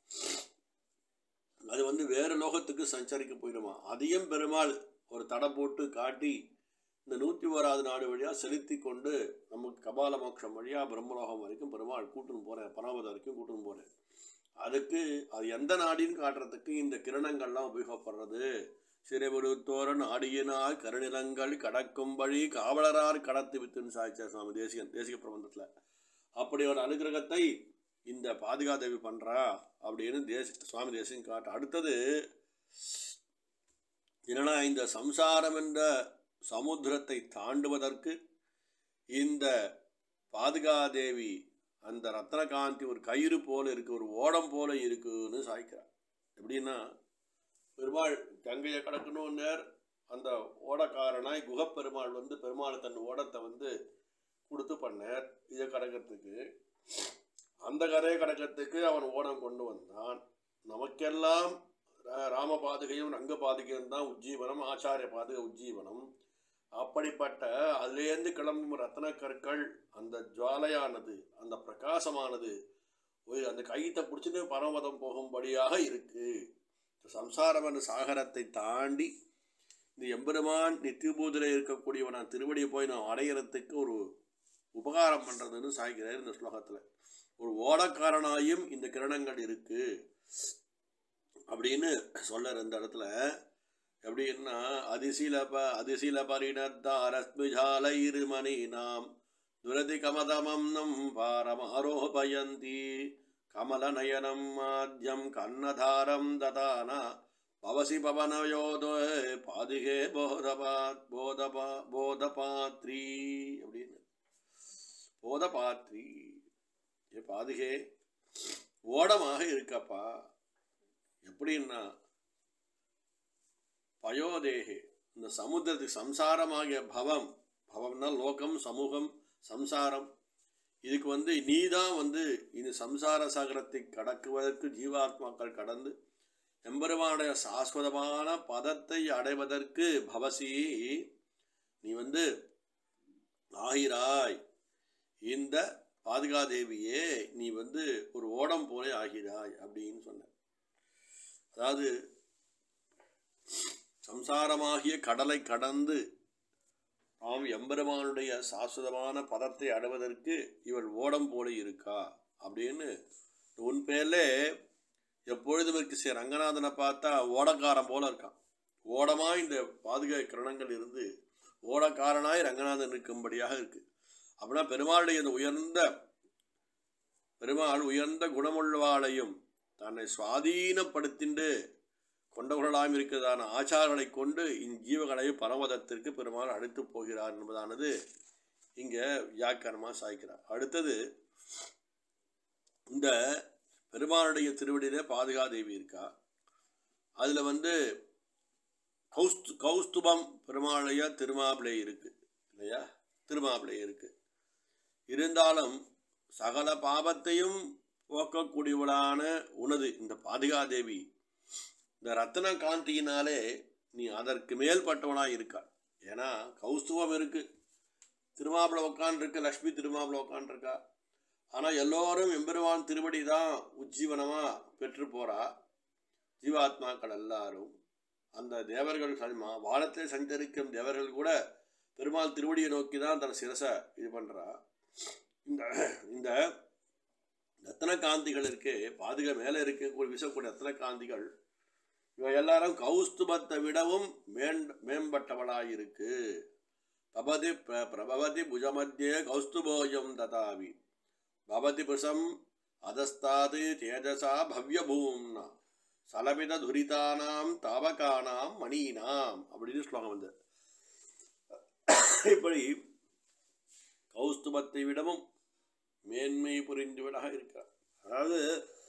அது வந்து வேறு லோகத்துக்கு சஞ்சரிக்க போயிடுமா அதையும் பெருமாள் ஒரு தடை போட்டு காட்டி இந்த நூற்றி ஓராவது நாடு வழியாக செலுத்தி கொண்டு நமக்கு கபால மோட்சம் வழியாக பிரம்மலோகம் வரைக்கும் பெருமாள் கூட்டுன்னு போகிறேன் பரமபதம் வரைக்கும் கூட்டுன்னு போகிறேன் அதுக்கு அது எந்த நாடின்னு காட்டுறதுக்கு இந்த கிரணங்கள்லாம் உபயோகப்படுறது சிறைவிடுத்தோரன் ஆடியினால் கருநிலங்கள் கடக்கும்படி காவலரார் கடத்து வித்துன்னு சாய்ச்சார் சுவாமி தேசிகன் தேசிக பிரபந்தத்தில் அப்படி ஒரு அனுகிரகத்தை இந்த பாதுகாதேவி பண்ணுறா அப்படின்னு தேசி சுவாமி தேசிகன் காட்டு அடுத்தது என்னன்னா இந்த சம்சாரம் என்ற சமுத்திரத்தை தாண்டுவதற்கு இந்த பாதுகாதேவி அந்த ரத்னகாந்தி ஒரு கயிறு போல இருக்கு ஒரு ஓடம் போல இருக்குன்னு சாய்க்கிறார் எப்படின்னா பெருமாள் கங்கையை கடக்கணும் நேர் அந்த ஓடக்காரனாய் குகப்பெருமாள் வந்து பெருமாள் தன் ஓடத்தை வந்து கொடுத்து பண்ணார் இதை கடக்கிறதுக்கு அந்த கரையை கடக்கிறதுக்கு அவன் ஓடம் கொண்டு வந்தான் நமக்கெல்லாம் ரா- ராம பாதுகையும் ரங்க பாதுகையும் தான் உஜ்ஜீவனம் ஆச்சாரிய பாதுகை உஜ்ஜீவனம் அப்படிப்பட்ட அதுலேருந்து கிளம்பும் ரத்ன கற்கள் அந்த ஜுவாலையானது அந்த பிரகாசமானது ஒரு அந்த கைத்தை பிடிச்சிட்டு பரமதம் போகும்படியாக இருக்கு சம்சாரம் என்ற சாகரத்தை தாண்டி இந்த எம்பெருமான் நித்தியபூதில் இருக்கக்கூடியவன் நான் திருவடியை போய் நான் அடையிறதுக்கு ஒரு உபகாரம் பண்ணுறதுன்னு சாய்கிறார் இந்த ஸ்லோகத்தில் ஒரு ஓடக்காரனாயும் இந்த கிரணங்கள் இருக்கு அப்படின்னு சொல்லற இந்த இடத்துல எப்படின்னா அதிசீலப அதிசீல பரிணத்தாரஸ்மிஜாலைருமணி நாம் துரதி கமதமம் நம் பாரமாரோபயந்தி கமலநயனம் மாத்யம் கன்னதாரம் ததான பவசி பவனயோதோ பாதுகே போதபா போதபா போதபாத்ரி அப்படின்னு போதபாத்ரி ஏ பாதுகே ஓடமாக இருக்கப்பா எப்படின்னா பயோதேகே இந்த சமுத்திரத்துக்கு சம்சாரமாகிய பவம் பவம்னா லோகம் சமூகம் சம்சாரம் இதுக்கு வந்து நீ தான் வந்து இந்த சம்சார சாகரத்தை கடக்குவதற்கு ஜீவாத்மாக்கள் கடந்து எம்பெருமானுடைய சாஸ்வதமான பதத்தை அடைவதற்கு பவசி நீ வந்து ஆகிறாய் இந்த பாதுகாதேவியே நீ வந்து ஒரு ஓடம் போலே ஆகிறாய் அப்படின்னு சொன்ன அதாவது சம்சாரமாகிய கடலை கடந்து நாம் எம்பெருமானுடைய சாஸ்வதமான பதத்தை அடைவதற்கு இவள் ஓடம் போல இருக்கா அப்படின்னு உன் பேர்ல எப்பொழுதும் இருக்கு ஸ்ரீ ரங்கநாதனை பார்த்தா ஓடக்காரன் போல இருக்கான் ஓடமா இந்த பாதுகா கிரணங்கள் இருந்து ஓடக்காரனாய் ரங்கநாதன் இருக்கும்படியாக இருக்கு அப்படின்னா பெருமாளுடைய இந்த உயர்ந்த பெருமாள் உயர்ந்த குணமுள்ளவாளையும் தன்னை சுவாதீனப்படுத்திண்டு கொண்டவர்களாம் இருக்கிறதான ஆச்சாரங்களை கொண்டு இஞ்சீவகளை பரமதத்திற்கு பெருமாள் அழைத்து போகிறார் என்பதானது இங்கே வியாக்கியானமாக சாய்க்கிறார் அடுத்தது இந்த பெருமாளுடைய திருவடியிலே பாதுகாதேவி இருக்கா அதில் வந்து கௌஸ்து கௌஸ்துபம் பெருமாளையா திருமாப்பிளை இருக்குது இல்லையா திருமாப்பிளை இருக்குது இருந்தாலும் சகல பாபத்தையும் போக்கக்கூடியவளான உனது இந்த பாதுகாதேவி இந்த ரத்ன காந்தியினாலே நீ அதற்கு மேல்பட்டவனாக இருக்காள் ஏன்னா கௌஸ்துவம் இருக்கு திருமாப்பிள உட்காண்டிருக்கு லக்ஷ்மி திருமாப்பிள உட்காண்டிருக்கா ஆனால் எல்லோரும் எம்பெருமான் திருவடி தான் உஜ்ஜீவனமாக பெற்று போகிறா ஜீவாத்மாக்கள் எல்லாரும் அந்த தேவர்கள் சன்மா வானத்திலே சஞ்சரிக்கும் தேவர்கள் கூட பெருமாள் திருவடியை நோக்கி தான் தன் சிரசை இது பண்ணுறா இந்த இந்த ரத்ன காந்திகள் இருக்கு பாதுகா மேலே இருக்கக்கூடிய வீசக்கூடிய ரத்ன காந்திகள் இவ எல்லாரும் கௌஸ்துபத்தை விடவும் மேன் மேம்பட்டவளாயிருக்கு பபதி பிர பிரபவதி புஜமத்தியே கௌஸ்துபோயம் ததாவி பவதி புருஷம் அதஸ்தாது தேஜசா பவ்யபூம்னா சலபித துரிதானாம் தாவகானாம் மணீனாம் அப்படின்னு ஸ்லோகம் வந்து இப்படி கௌஸ்துபத்தை விடவும் மேன்மை புரிந்தவனாக இருக்கிறார் அதாவது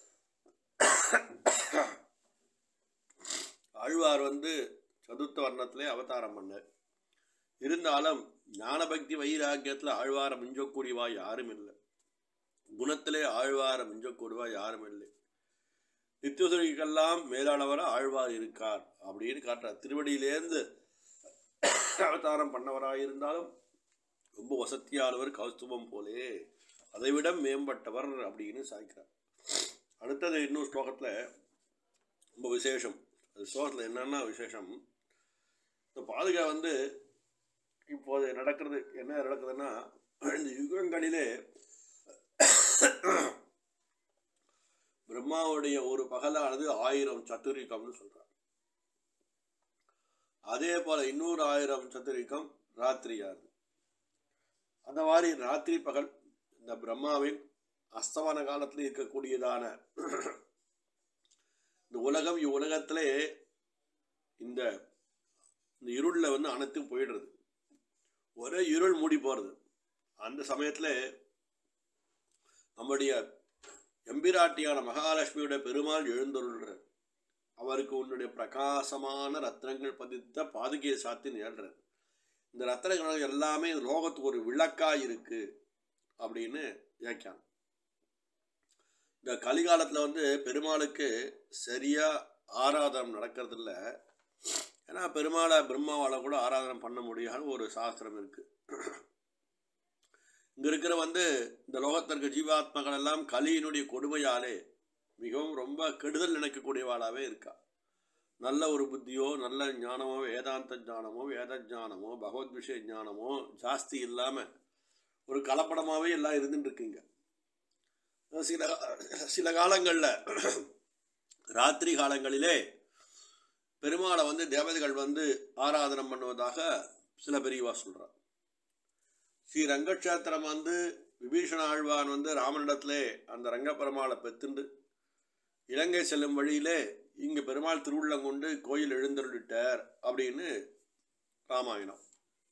ஆழ்வார் வந்து சதுர்த்த வர்ணத்திலே அவதாரம் பண்ணார் இருந்தாலும் ஞானபக்தி வைராக்கியத்தில் ஆழ்வாரை மிஞ்சக்கூடியவா யாரும் இல்லை குணத்திலே ஆழ்வாரை மிஞ்சக்கூடியவா யாரும் இல்லை நித்தியசுரிக்கெல்லாம் மேலானவர ஆழ்வார் இருக்கார் அப்படின்னு காட்டுறார் திருவடியிலேருந்து அவதாரம் பண்ணவராக இருந்தாலும் ரொம்ப வசதியானவர் கௌஸ்துபம் போலே அதைவிட மேம்பட்டவர் அப்படின்னு சாய்க்கிறார் அடுத்தது இன்னும் ஸ்லோகத்தில் ரொம்ப விசேஷம் அது ஸ்லோகத்தில் என்னென்னா விசேஷம் இந்த பாதுகா வந்து இப்போது நடக்கிறது என்ன நடக்குதுன்னா இந்த யுகங்களிலே பிரம்மாவுடைய ஒரு பகலானது ஆயிரம் சத்துரிகம்னு சொல்கிறார் அதே போல் இன்னொரு ஆயிரம் சத்துரிகம் ராத்திரியாகுது அந்த மாதிரி ராத்திரி பகல் இந்த பிரம்மாவின் அஸ்தமன காலத்தில் இருக்கக்கூடியதான இந்த உலகம் இவ்வுலகத்திலே இந்த இந்த இருளில் வந்து அனைத்தும் போயிடுறது ஒரே இருள் மூடி போகிறது அந்த சமயத்தில் நம்முடைய எம்பிராட்டியான மகாலட்சுமியுடைய பெருமாள் எழுந்தருள்றார் அவருக்கு உன்னுடைய பிரகாசமான ரத்னங்கள் பதித்த பாதுகையை சாத்தி நேடுறார் இந்த ரத்னங்கள் எல்லாமே லோகத்துக்கு ஒரு விளக்காக இருக்கு அப்படின்னு வியாக்கியானம் இந்த கலிகாலத்தில் வந்து பெருமாளுக்கு சரியாக ஆராதனம் நடக்கிறதில்ல ஏன்னா பெருமாளை பிரம்மாவால் கூட ஆராதனை பண்ண முடியாத ஒரு சாஸ்திரம் இருக்குது இங்கே இருக்கிற வந்து இந்த லோகத்திற்கு ஜீவாத்மகள் எல்லாம் கலியினுடைய கொடுமையாலே மிகவும் ரொம்ப கெடுதல் நினைக்கக்கூடியவாளாகவே இருக்கா நல்ல ஒரு புத்தியோ நல்ல ஞானமோ வேதாந்த ஞானமோ வேத ஞானமோ பகவத் விஷய ஞானமோ ஜாஸ்தி இல்லாமல் ஒரு கலப்படமாகவே எல்லாம் இருந்துட்டு இருக்குங்க சில சில காலங்களில் ராத்திரி காலங்களிலே பெருமாளை வந்து தேவதைகள் வந்து ஆராதனம் பண்ணுவதாக சில பெரியவா சொல்கிறார் ஸ்ரீ ரங்கக்ஷேத்திரம் வந்து விபீஷண ஆழ்வான் வந்து ராமனிடத்திலே அந்த ரங்கப்பெருமாளை பெத்துண்டு இலங்கை செல்லும் வழியிலே இங்கே பெருமாள் திருவுள்ளங்கொண்டு கோயில் எழுந்தருளிட்டார் அப்படின்னு ராமாயணம்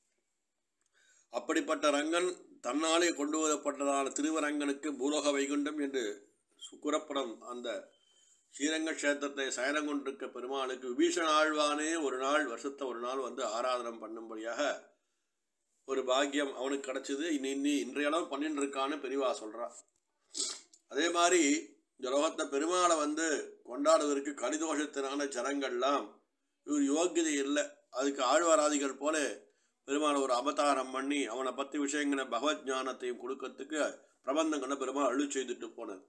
அப்படிப்பட்ட ரங்கன் தன்னாலே கொண்டு வரப்பட்டதான திருவரங்கனுக்கு பூலோக வைகுண்டம் என்று கூறப்படும் அந்த ஸ்ரீரங்க கஷேத்திரத்தை சயனம் கொண்டிருக்க பெருமாளுக்கு விபீஷண ஆழ்வானே ஒரு நாள் வருஷத்தை ஒரு நாள் வந்து ஆராதனம் பண்ணும்படியாக ஒரு பாக்கியம் அவனுக்கு கிடச்சிது இன்னி இன்னி இன்றைய அளவு பண்ணிட்டு இருக்கான்னு பெரியவா சொல்கிறா அதே மாதிரி இந்த லோகத்தை பெருமாளை வந்து கொண்டாடுவதற்கு கலிதோஷத்தினான ஜனங்கள்லாம் இவர் யோக்கியதை இல்லை அதுக்கு ஆழ்வாராதிகள் போல பெருமாளை ஒரு அவதாரம் பண்ணி அவனை பற்றி விஷயங்களை பகவத் ஞானத்தையும் கொடுக்கறதுக்கு பிரபந்தங்களை பெருமாள் அழு செய்துட்டு போனது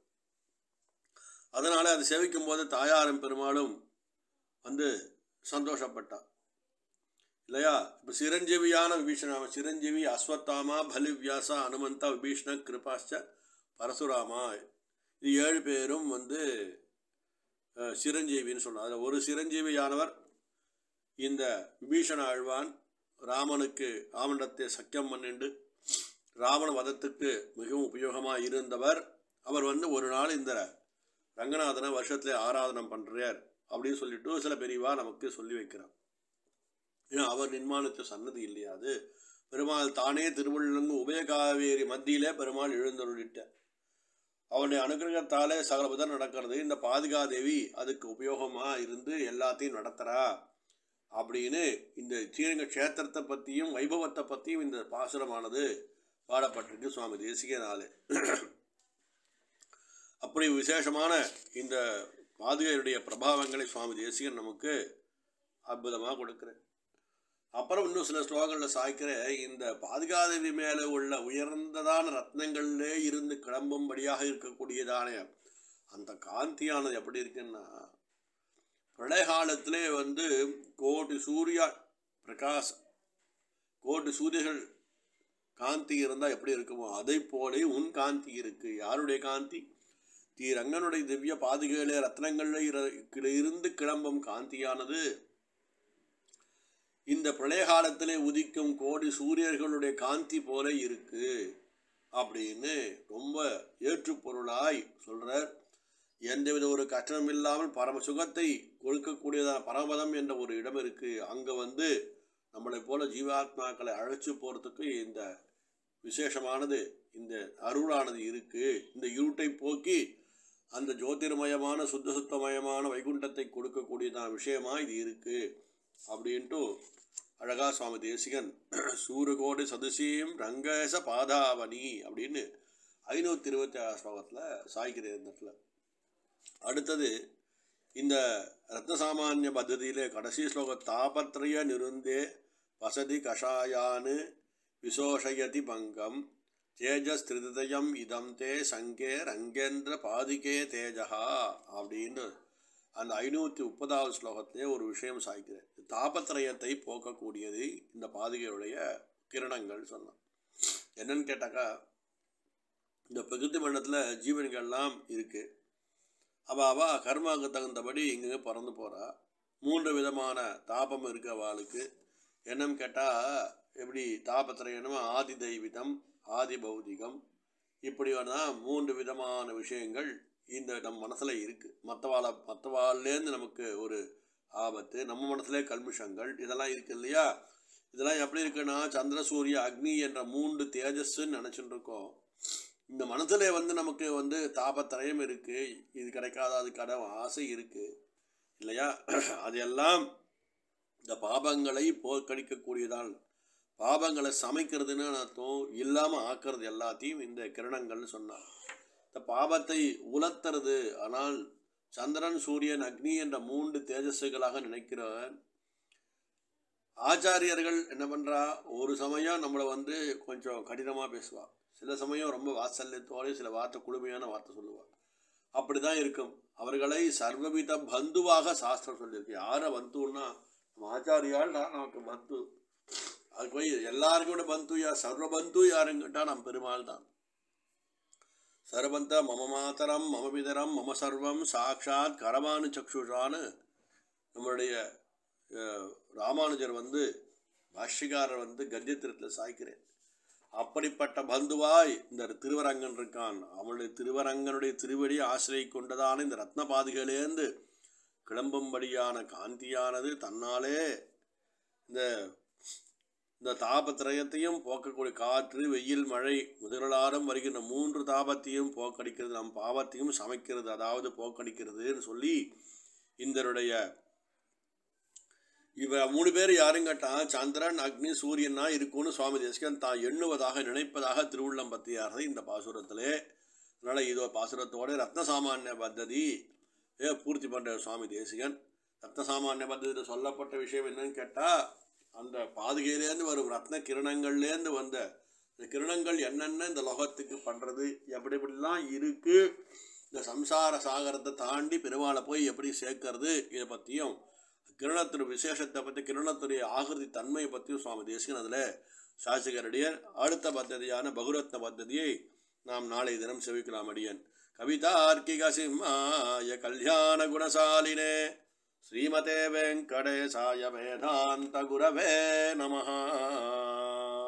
அதனால் அதை சேவிக்கும் போது தாயாரும் பெருமாளும் வந்து சந்தோஷப்பட்டான் இல்லையா இப்போ சிரஞ்சீவியான விபீஷண சிரஞ்சீவி அஸ்வத்தாமா பலி வியாசா அனுமந்தா விபீஷ்ண கிருபாஷ்ட பரசுராமா இது ஏழு பேரும் வந்து அஹ், சிரஞ்சீவின்னு சொன்னார் அதில் ஒரு சிரஞ்சீவியானவர் இந்த விபீஷண ஆழ்வான் ராமனுக்கு ராமனிடத்தை சக்கியம் பண்ணிண்டு ராவண வதத்துக்கு மிகவும் உபயோகமாக இருந்தவர் அவர் வந்து ஒரு நாள் இந்த ரங்கநாதனை வருஷத்துல ஆராதனம் பண்ணுறார் அப்படின்னு சொல்லிட்டு சில பெரியவா நமக்கு சொல்லி வைக்கிறார் ஏன்னா அவர் நிர்மாணித்த சன்னதி இல்லையா அது பெருமாள் தானே திருவள்ளங்கு உபயகாவேரி மத்தியிலே பெருமாள் எழுந்தருளிட்டார் அவனுடைய அனுகிரகத்தாலே சகல விதம் நடக்கிறது இந்த பாதுகாதேவி அதுக்கு உபயோகமாக இருந்து எல்லாத்தையும் நடத்துகிறா அப்படின்னு இந்த ஸ்ரீரங்க க்ஷேத்திரத்தை பற்றியும் வைபவத்தை பற்றியும் இந்த பாசுரமானது பாடப்பட்டிருக்கு சுவாமி தேசிகனாலே அப்படி விசேஷமான இந்த பாதுகையுடைய பிரபாவங்களை சுவாமி தேசிகன் நமக்கு அற்புதமாக கொடுக்குறேன் அப்புறம் இன்னும் சில ஸ்லோகங்களில் சாய்க்கிற இந்த பாதுகாதேவி மேலே உள்ள உயர்ந்ததான ரத்னங்களிலே இருந்து கிளம்பும்படியாக இருக்கக்கூடியதான அந்த காந்தியானது எப்படி இருக்குன்னா பிரளய காலத்திலே வந்து கோடி சூர்யா பிரகாஷ் கோடி சூரியர்கள் காந்தி இருந்தால் எப்படி இருக்குமோ அதை போலே உன் காந்தி இருக்கு யாருடைய காந்தி தீ ரங்கனுடைய திவ்ய பாதுகையிலே ரத்னங்களில் இர- இருந்து கிளம்பும் காந்தியானது இந்த பிரளய காலத்திலே உதிக்கும் கோடி சூரியர்களுடைய காந்தி போல இருக்கு அப்படின்னு ரொம்ப ஏற்றுப்பொருளாய் சொல்றார் எந்தவித ஒரு கஷ்டமும் இல்லாமல் பரம சுகத்தை கொடுக்கக்கூடியதான பரமபதம் என்ற ஒரு இடம் இருக்கு அங்க வந்து நம்மளை போல ஜீவாத்மாக்களை அழைச்சு போறதுக்கு இந்த விசேஷமானது இந்த அருளானது இருக்கு இந்த இருட்டை போக்கி அந்த ஜோதிர்மயமான சுத்த சுத்தமயமான வைகுண்டத்தை கொடுக்கக்கூடியதான விஷயமா இது இருக்கு அப்படின்ட்டு அழகா சுவாமி தேசிகன் சூரகோடி சதுசீம் ரங்கேச பாதாவனி அப்படின்னு ஐநூற்றி இருபத்தி ஆறு ஸ்லோகத்தில் சாய்க்கிறேன் இந்த இடத்துல அடுத்தது இந்த ரத்னசாமானிய பத்ததியிலே கடைசி ஸ்லோக தாபத்ரய நிருந்தே வசதி கஷாயானு விசோஷயதி பங்கம் தேஜஸ் திருதயம் இதம் தே சங்கே ரங்கேந்திர பாதிகே தேஜகா அப்படின்னு அந்த ஐநூற்றி முப்பதாவது ஸ்லோகத்திலே ஒரு விஷயம் சாய்க்கிறேன் தாபத்திரயத்தை போக்கக்கூடியது இந்த பாதுகையுடைய கிரணங்கள் சொன்னான் என்னன்னு கேட்டாக்கா இந்த பிரகிருதி மண்டலத்தில் ஜீவன்கள்லாம் இருக்கு அவ அவ கர்மாவுக்கு தகுந்தபடி இங்கே பிறந்து போறா மூன்று விதமான தாபம் இருக்கு அவளுக்கு என்னன்னு கேட்டால் எப்படி தாபத்திரயணம் ஆதி தெய்வீகம் ஆதி பௌதிகம் இப்படி தான் மூன்று விதமான விஷயங்கள் இந்த நம்ம மனசில் இருக்குது மற்றவாளை மற்றவாள்லேருந்து நமக்கு ஒரு ஆபத்து நம்ம மனசுலே கல்மிஷங்கள் இதெல்லாம் இருக்கு இல்லையா இதெல்லாம் எப்படி இருக்குன்னா சந்திர சூரிய அக்னி என்ற மூன்று தேஜஸ்ன்னு நினச்சிட்டு இருக்கோம் இந்த மனசுல வந்து நமக்கு வந்து தாபத்திரயம் இருக்குது இது கிடைக்காத அது கடன் ஆசை இருக்குது இல்லையா அதெல்லாம் இந்த பாபங்களை போக்கடிக்கக்கூடியதால் பாபங்களை சமைக்கிறதுன்னு அர்த்தம் இல்லாமல் ஆக்கிறது எல்லாத்தையும் இந்த கிரணங்கள்னு சொன்னார் இந்த பாபத்தை உலர்த்துறது ஆனால் சந்திரன் சூரியன் அக்னி என்ற மூன்று தேஜஸ்களாக நினைக்கிறவன் ஆச்சாரியர்கள் என்ன பண்ணுறா ஒரு சமயம் நம்மளை வந்து கொஞ்சம் கடினமாக பேசுவா சில சமயம் ரொம்ப வாத்சல்யத்தோடு சில வார்த்தை குளுமையான வார்த்தை சொல்லுவாள் அப்படி தான் இருக்கும் அவர்களை சர்வவித பந்துவாக சாஸ்திரம் சொல்லியிருக்கு யாரை பந்துன்னா நம்ம ஆச்சாரியால் தான் நமக்கு பந்து அது போய் எல்லாருக்கும் விட பந்து யார் சர்வ பந்து யாருங்கிட்டா நம் பெருமாள் தான் சர்வந்த மம மாதரம் மம பிதரம் மம சர்வம் சாக்ஷாத் கரமானு சக்ஷுஷான்னு நம்மளுடைய அஹ், ராமானுஜர் வந்து பாஷ்யக்காரர் வந்து கத்தியத்திரத்தில் சாய்க்கிறேன் அப்படிப்பட்ட பந்துவாய் இந்த திருவரங்கன் இருக்கான் அவனுடைய திருவரங்கனுடைய திருவடியை ஆசிரியை கொண்டதான இந்த ரத்ன பாதுகையிலேருந்து கிளம்பும்படியான காந்தியானது தன்னாலே இந்த இந்த தாபத்திரயத்தையும் போக்கக்கூடிய காற்று வெயில் மழை முதலாரம் வருகின்ற மூன்று தாபத்தையும் போக்கடிக்கிறது நம் பாவத்தையும் சமைக்கிறது அதாவது போக்கடிக்கிறதுன்னு சொல்லி இந்தருடைய இவ மூணு பேர் யாரும் கேட்டால் சந்திரன் அக்னி சூரியனா இருக்கும்னு சுவாமி தேசிகன் தான் எண்ணுவதாக நினைப்பதாக திருவுள்ளம் பற்றியாரது இந்த பாசுரத்திலே அதனால் இதோ பாசுரத்தோட ரத்ன சாமானிய பத்ததி ஏ பூர்த்தி பண்ணுற சுவாமி தேசிகன் ரத்ன சாமானிய பத்ததியில் சொல்லப்பட்ட விஷயம் என்னன்னு கேட்டால் அந்த பாதுகையிலேருந்து வரும் ரத்ன கிரணங்கள்லேருந்து வந்த இந்த கிரணங்கள் என்னென்ன இந்த லோகத்துக்கு பண்ணுறது எப்படி எப்படிலாம் இருக்குது இந்த சம்சார சாகரத்தை தாண்டி பெருமாளை போய் எப்படி சேர்க்கறது இதை பற்றியும் கிரணத்தின் விசேஷத்தை பற்றி கிரணத்துடைய ஆகிருதி தன்மையை பற்றியும் சுவாமி தேசிகன் அதில் சாசிகரடியர் அடுத்த பத்ததியான பகுரத்ன பத்ததியை நாம் நாளை தினம் செவிக்கலாம் அடியன் கவிதார்க்கிக சிம்மாய கல்யாண குணசாலினே ஸ்ரீமதே வெங்கடேசாய வேதாந்த குரவே நமஹா